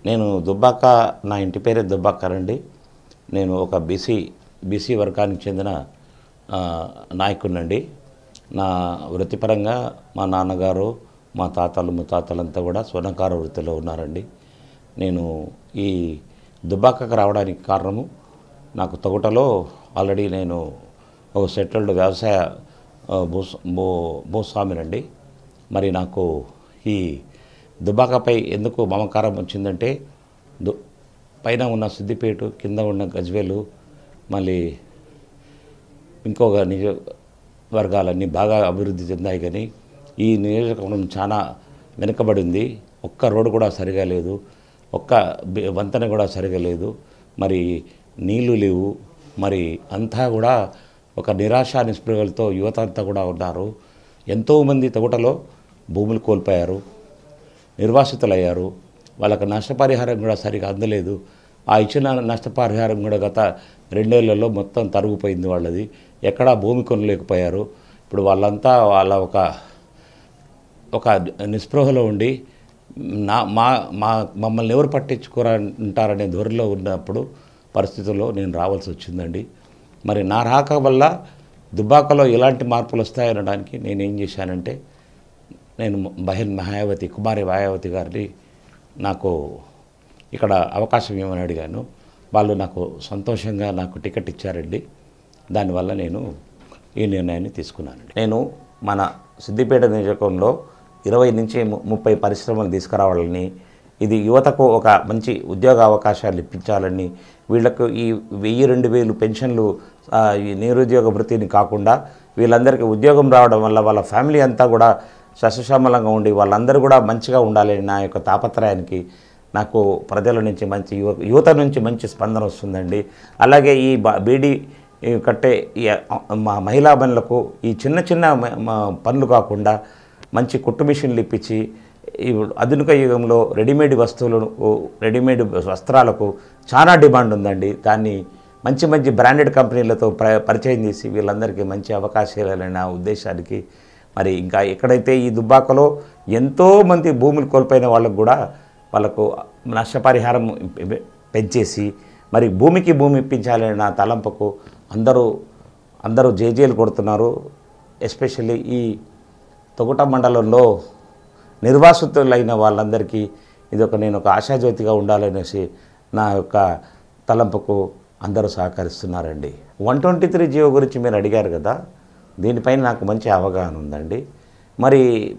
నేను దుబ్బాక నా ఇంటి పేరే దుబ్బాకరండి నేను ఒక బీసీ బీసీ వర్గానికి చెందిన ఆ, నాయకుడినండి నా వృత్తిపరంగా మా నాన్నగారు మా తాతలు ముత్తాతలంతా కూడా స్వర్ణకార వృత్తిలో ఉన్నారండి నేను ఈ దుబ్బాకకు రావడానికి కారణము నాకు తొగటలో ఆల్రెడీ నేను ఒక సెటిల్డ్ వ్యవసాయ ఆ, భూ భూ భూస్వామినండి మరి నాకు ఈ దుబాకపై ఎందుకు మమకారం వచ్చిందంటే దు పైన ఉన్న సిద్దిపేట కింద ఉన్న గజ్వేలు మళ్ళీ ఇంకొక నిజ వర్గాలన్నీ బాగా అభివృద్ధి చెందాయి కానీ ఈ నియోజకవర్గం చాలా వెనుకబడింది ఒక్క రోడ్డు కూడా సరిగా లేదు ఒక్క బి- వంతెన కూడా సరిగా లేదు మరి నీళ్లు లేవు మరి అంతా కూడా ఒక నిరాశ నిస్పృహలతో యువత అంతా కూడా ఉన్నారు ఎంతోమంది తోటలో భూములు కోల్పోయారు నిర్వాసితులయ్యారు వాళ్ళకి నష్టపరిహారం కూడా సరిగా అందలేదు ఆ ఇచ్చిన నష్టపరిహారం కూడా గత రెండేళ్లలో మొత్తం తరుగుపోయింది వాళ్ళది ఎక్కడా భూమి కొనలేకపోయారు ఇప్పుడు వాళ్ళంతా వాళ్ళ ఒక ఒక నిస్పృహలో ఉండి నా మా మా మమ్మల్ని ఎవరు పట్టించుకోరా ఉంటారనే ధోరణిలో ఉన్నప్పుడు పరిస్థితుల్లో నేను రావాల్సి వచ్చిందండి మరి నా రాక వల్ల దుబ్బాకలో ఎలాంటి మార్పులు వస్తాయనడానికి నేను ఏం చేశానంటే నేను బహిన్ మహాయావతి కుమారి మాయావతి గారిని నాకు ఇక్కడ అవకాశం ఇవ్వమని అడిగాను వాళ్ళు నాకు సంతోషంగా నాకు టికెట్ ఇచ్చారండి దానివల్ల నేను ఈ నిర్ణయాన్ని తీసుకున్నానండి నేను మన సిద్దిపేట నియోజకవర్గంలో ఇరవై నుంచి ము- ముప్పై పరిశ్రమలు తీసుకురావాలని ఇది యువతకు ఒక మంచి ఉద్యోగ అవకాశాలు ఇప్పించాలని వీళ్ళకు ఈ వెయ్యి రెండు వేలు పెన్షన్లు ఆ, ఈ నిరుద్యోగ వృత్తిని కాకుండా వీళ్ళందరికీ ఉద్యోగం రావడం వల్ల వాళ్ళ ఫ్యామిలీ అంతా కూడా సస్యశ్యామలంగా ఉండి వాళ్ళందరూ కూడా మంచిగా ఉండాలని నా యొక్క తాపత్రయానికి నాకు ప్రజల నుంచి మంచి యువ యువత నుంచి మంచి స్పందన వస్తుందండి అలాగే ఈ బ- బీడీ ఈ కట్టే ఈ అ- మా మహిళా పనులకు ఈ చిన్న చిన్న మ- మ- పనులు కాకుండా మంచి కుట్టు మిషన్లు ఇప్పించి ఈ ఆధునిక యుగంలో రెడీమేడ్ వస్తువులకు రెడీమేడ్ వస్త్రాలకు చాలా డిమాండ్ ఉందండి దాన్ని మంచి మంచి బ్రాండెడ్ కంపెనీలతో ప్ర పరిచయం చేసి వీళ్ళందరికీ మంచి అవకాశాలనే నా ఉద్దేశానికి మరి ఇంకా ఎక్కడైతే ఈ దుబ్బాకలో ఎంతోమంది భూములు కోల్పోయిన వాళ్ళకు కూడా వాళ్ళకు నష్టపరిహారం పె- పెంచేసి మరి భూమికి భూమి ఇప్పించాలనే నా తలంపుకు అందరూ అందరూ జేజేలు కొడుతున్నారు ఎస్పెషల్లీ ఈ తొగుట మండలంలో నిర్వాసితులైన వాళ్ళందరికీ ఇది ఒక నేను ఒక ఆశాజ్యోతిగా ఉండాలనేసి నా యొక్క తలంపుకు అందరూ సహకరిస్తున్నారండి వన్ ట్వంటీ త్రీ జియో గురించి మీరు అడిగారు కదా దీనిపైన నాకు మంచి అవగాహన ఉందండి మరి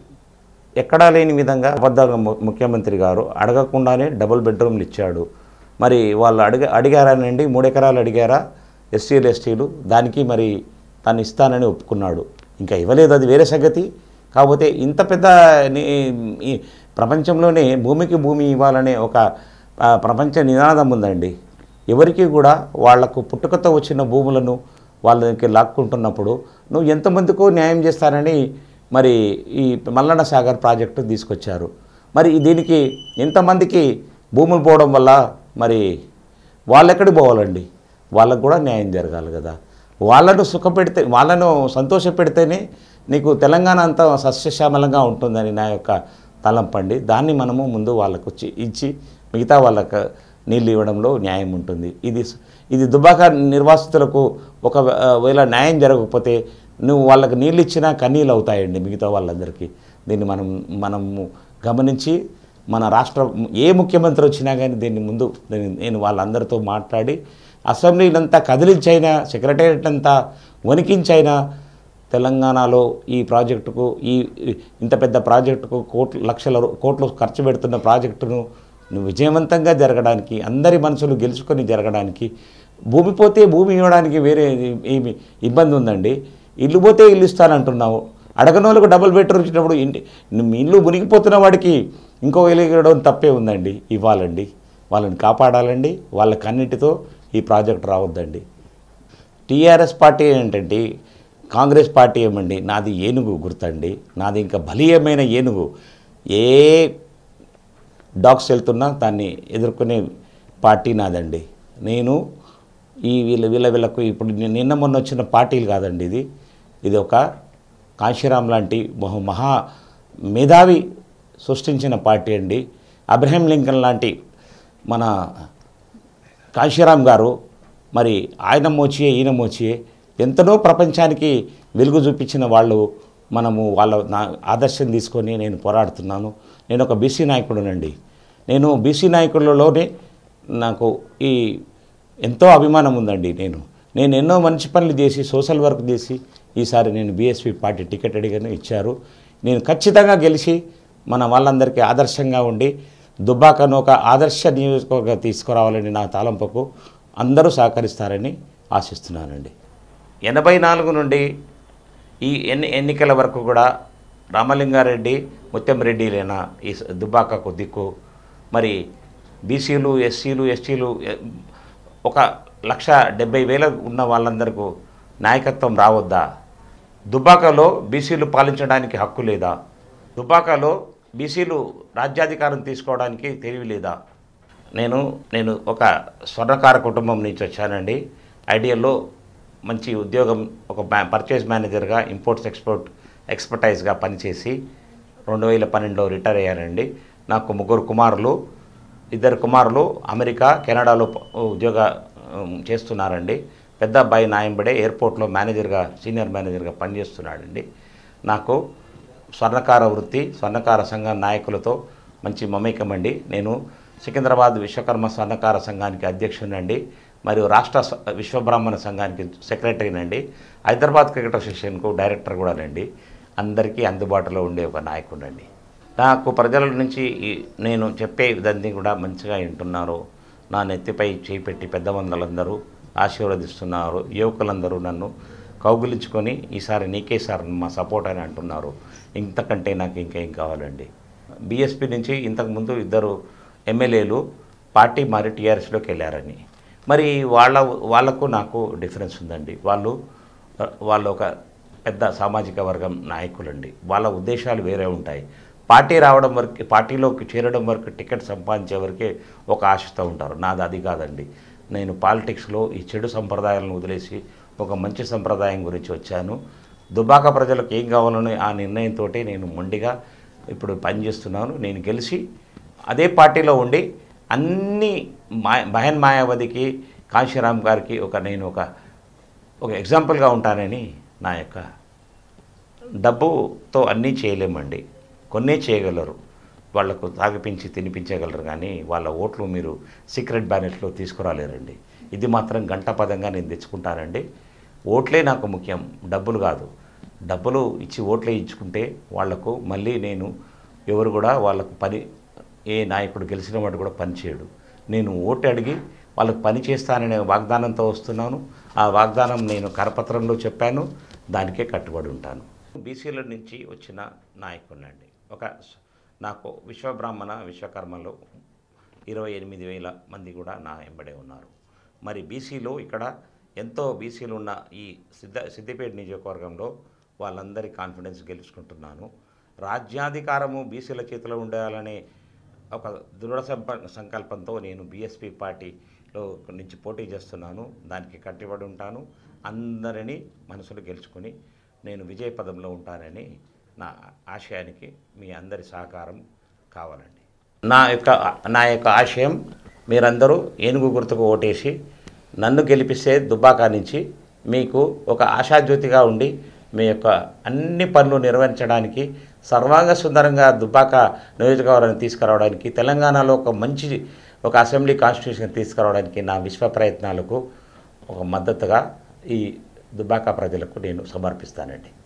ఎక్కడా లేని విధంగా అబద్ధంగా ము- ముఖ్యమంత్రి గారు అడగకుండానే డబుల్ బెడ్రూమ్లు ఇచ్చాడు మరి వాళ్ళు అడిగ అడిగారానండి మూడు ఎకరాలు అడిగారా ఎస్టీలు ఎస్టీలు దానికి మరి తను ఇస్తానని ఒప్పుకున్నాడు ఇంకా ఇవ్వలేదు అది వేరే సంగతి కాకపోతే ఇంత పెద్ద ని- ఈ ప్రపంచంలోనే భూమికి భూమి ఇవ్వాలనే ఒక ఆ, ప్రపంచ నినాదం ఉందండి ఎవరికి కూడా వాళ్లకు పుట్టుకతో వచ్చిన భూములను వాళ్ళకి లాక్కుంటున్నప్పుడు నువ్వు ఎంతమందికో న్యాయం చేస్తానని మరి ఈ మల్లన్న సాగర్ ప్రాజెక్టు తీసుకొచ్చారు మరి దీనికి ఎంతమందికి భూములు పోవడం వల్ల మరి వాళ్ళెక్కడికి పోవాలండి వాళ్ళకు కూడా న్యాయం జరగాలి కదా వాళ్ళను సుఖపెడితే వాళ్ళను సంతోషపెడితేనే నీకు తెలంగాణ అంతా సస్యశ్యామలంగా ఉంటుందని నా యొక్క తలంపండి దాన్ని మనము ముందు వాళ్ళకు చి- ఇచ్చి మిగతా వాళ్ళకు నీళ్ళు ఇవ్వడంలో న్యాయం ఉంటుంది ఇది స- ఇది దుబాక నిర్వాసితులకు ఒక ఆ, వేళ న్యాయం జరగకపోతే నువ్వు వాళ్ళకి నీళ్ళు ఇచ్చినా కన్నీళ్ళు అవుతాయండి మిగతా వాళ్ళందరికీ దీన్ని మనం మనము గమనించి మన రాష్ట్ర ఏ ముఖ్యమంత్రి వచ్చినా కానీ దీన్ని ముందు దీన్ని నేను వాళ్ళందరితో మాట్లాడి అసెంబ్లీలంతా కదిలించైనా సెక్రటేరియట్ అంతా వణికించైనా తెలంగాణలో ఈ ప్రాజెక్టుకు ఈ ఈ- ఇంత పెద్ద ప్రాజెక్టుకు కోట్లు లక్షల రూ- కోట్లు ఖర్చు పెడుతున్న ప్రాజెక్టును నువ్వు విజయవంతంగా జరగడానికి అందరి మనసులు గెలుచుకొని జరగడానికి భూమి పోతే భూమి ఇవ్వడానికి వేరే ఏమి ఇబ్బంది ఉందండి ఇల్లు పోతే ఇల్లు ఇస్తానంటున్నావు అడగని వాళ్ళకు డబుల్ బెడ్రూమ్ ఇచ్చినప్పుడు ఇంటి నువ్వు ఇల్లు మునిగిపోతున్న వాడికి ఇంకో ఇల్లు ఇవ్వడం తప్పే ఉందండి ఇవ్వాలండి వాళ్ళని కాపాడాలండి వాళ్ళకి అన్నిటితో ఈ ప్రాజెక్ట్ రావద్దండి టీఆర్ఎస్ పార్టీ ఏంటంటే కాంగ్రెస్ పార్టీ ఏమండి నాది ఏనుగు గుర్తండి నాది ఇంకా బలీయమైన ఏనుగు ఏ డాగ్స్ వెళ్తున్నా దాన్ని ఎదుర్కొనే పార్టీ నాదండి నేను ఈ వీళ్ళ వీళ్ళ వీళ్ళకు ఇప్పుడు ని- నిన్న మొన్న వచ్చిన పార్టీలు కాదండి ఇది ఇది ఒక కాశీరామ్ లాంటి మహా మహా మేధావి సృష్టించిన పార్టీ అండి అబ్రహం లింకన్ లాంటి మన కాశీరామ్ గారు మరి ఆయన మోచియే ఈయన మోచియే ఎంతనో ప్రపంచానికి వెలుగు చూపించిన వాళ్ళు మనము వాళ్ళ నా ఆదర్శం తీసుకొని నేను పోరాడుతున్నాను నేను ఒక బీసీ నాయకుడునండి నేను బీసీ నాయకులలోనే నాకు ఈ ఎంతో అభిమానం ఉందండి నేను నేను ఎన్నో మంచి పనులు చేసి సోషల్ వర్క్ చేసి ఈసారి నేను బీఎస్పీ పార్టీ టికెట్ అడిగాను ఇచ్చారు నేను ఖచ్చితంగా గెలిచి మన వాళ్ళందరికీ ఆదర్శంగా ఉండి దుబ్బాకను ఒక ఆదర్శ నియోజకవర్గం తీసుకురావాలని నా తలంపుకు అందరూ సహకరిస్తారని ఆశిస్తున్నానండి ఎనభై నాలుగు నుండి ఈ ఎన్ని ఎన్నికల వరకు కూడా రామలింగారెడ్డి ముత్యంరెడ్డిలేనా ఈ స- దుబ్బాకకు దిక్కు మరి బీసీలు ఎస్సీలు ఎస్టీలు ఎ- ఒక లక్ష డెబ్బై వేల ఉన్న వాళ్ళందరికీ నాయకత్వం రావద్దా దుబ్బాకలో బీసీలు పాలించడానికి హక్కు లేదా దుబ్బాకలో బీసీలు రాజ్యాధికారం తీసుకోవడానికి తెలివి లేదా నేను నేను ఒక స్వర్ణకార కుటుంబం నుంచి వచ్చానండి ఐడియల్లో మంచి ఉద్యోగం ఒక మ్యా- పర్చేస్ మేనేజర్గా ఇంపోర్ట్స్ ఎక్స్పోర్ట్ ఎక్స్పర్టైజ్గా పనిచేసి రెండు వేల పన్నెండులో రిటైర్ అయ్యానండి నాకు ముగ్గురు కుమారులు ఇద్దరు కుమారులు అమెరికా కెనడాలో ప- ఉద్యోగ ఉమ్, చేస్తున్నారండి పెద్ద అబ్బాయి నాయంబడే ఎయిర్పోర్ట్లో మేనేజర్గా సీనియర్ మేనేజర్గా పనిచేస్తున్నాడండి నాకు స్వర్ణకార వృత్తి స్వర్ణకార సంఘ నాయకులతో మంచి మమేకమండి నేను సికింద్రాబాద్ విశ్వకర్మ స్వర్ణకార సంఘానికి అధ్యక్షునండి మరియు రాష్ట్ర స- విశ్వబ్రాహ్మణ సంఘానికి సెక్రటరీనండి హైదరాబాద్ క్రికెట్ అసోసియేషన్కు డైరెక్టర్ కూడానండి అందరికీ అందుబాటులో ఉండే ఒక నాయకుడండి నాకు ప్రజల నుంచి ఈ- నేను చెప్పే విధాన్ని కూడా మంచిగా వింటున్నారు నా నెత్తిపై చేపెట్టి పెద్ద మందలందరూ ఆశీర్వదిస్తున్నారు యువకులందరూ నన్ను కౌగులించుకొని ఈసారి నీకే సార్ మా సపోర్ట్ అని అంటున్నారు ఇంతకంటే నాకు ఇంకేం కావాలండి బీఎస్పీ నుంచి ఇంతకుముందు ఇద్దరు ఎమ్మెల్యేలు పార్టీ మారి టీఆర్ఎస్లోకి వెళ్ళారని మరి వాళ్ళ వాళ్ళకు నాకు డిఫరెన్స్ ఉందండి వాళ్ళు వాళ్ళు ఒక పెద్ద సామాజిక వర్గం నాయకులండి వాళ్ళ ఉద్దేశాలు వేరే ఉంటాయి పార్టీ రావడం వరకు పార్టీలోకి చేరడం వరకు టికెట్ సంపాదించే వరకే ఒక ఆశతో ఉంటారు నాది అది కాదండి నేను పాలిటిక్స్లో ఈ చెడు సంప్రదాయాలను వదిలేసి ఒక మంచి సంప్రదాయం గురించి వచ్చాను దుబాక ప్రజలకు ఏం కావాలని ఆ నిర్ణయంతో నేను మొండిగా ఇప్పుడు పనిచేస్తున్నాను నేను గెలిచి అదే పార్టీలో ఉండి అన్ని మా మహన్ మాయావతికి కాశీరామ్ గారికి ఒక నేను ఒక ఒక ఎగ్జాంపుల్గా ఉంటానని నా యొక్క డబ్బుతో అన్నీ చేయలేమండి కొన్నే చేయగలరు వాళ్లకు తాగిపించి తినిపించగలరు కానీ వాళ్ళ ఓట్లు మీరు సీక్రెట్ బ్యాలెట్లో తీసుకురాలేరండి ఇది మాత్రం గంటపదంగా నేను తెచ్చుకుంటానండి ఓట్లే నాకు ముఖ్యం డబ్బులు కాదు డబ్బులు ఇచ్చి ఓట్లే ఇచ్చుకుంటే వాళ్లకు మళ్ళీ నేను ఎవరు కూడా వాళ్ళకు పని ఏ నాయకుడు గెలిచిన వాడు కూడా పని చేయడు నేను ఓటు అడిగి వాళ్ళకి పని చేస్తాననే వాగ్దానంతో వస్తున్నాను ఆ వాగ్దానం నేను కరపత్రంలో చెప్పాను దానికే కట్టుబడి ఉంటాను బీసీల నుంచి వచ్చిన నాయకుడినండి ఒక స- నాకు విశ్వబ్రాహ్మణ విశ్వకర్మలో ఇరవై ఎనిమిది వేల మంది కూడా నా వెంబడే ఉన్నారు మరి బీసీలో ఇక్కడ ఎంతో బీసీలు ఉన్న ఈ సిద్ధ సిద్దిపేట నియోజకవర్గంలో వాళ్ళందరి కాన్ఫిడెన్స్ గెలుచుకుంటున్నాను రాజ్యాధికారము బీసీల చేతిలో ఉండాలనే ఒక దృఢ సంప సంకల్పంతో నేను బీఎస్పీ పార్టీలో నుంచి పోటీ చేస్తున్నాను దానికి కట్టుబడి ఉంటాను అందరినీ మనసులు గెలుచుకొని నేను విజయ పదంలో ఉంటానని నా ఆశయానికి మీ అందరి సహకారం కావాలండి నా యొక్క నా యొక్క ఆశయం మీరందరూ ఏనుగు గుర్తుకు ఓటేసి నన్ను గెలిపిస్తే దుబ్బాకా నుంచి మీకు ఒక ఆశాజ్యోతిగా ఉండి మీ యొక్క అన్ని పనులు నిర్వహించడానికి సర్వాంగ సుందరంగా దుబ్బాక నియోజకవర్గాన్ని తీసుకురావడానికి తెలంగాణలో ఒక మంచి ఒక అసెంబ్లీ కాన్స్టిట్యూషన్ తీసుకురావడానికి నా విశ్వ ప్రయత్నాలకు ఒక మద్దతుగా ఈ దుబ్బాక ప్రజలకు నేను సమర్పిస్తానండి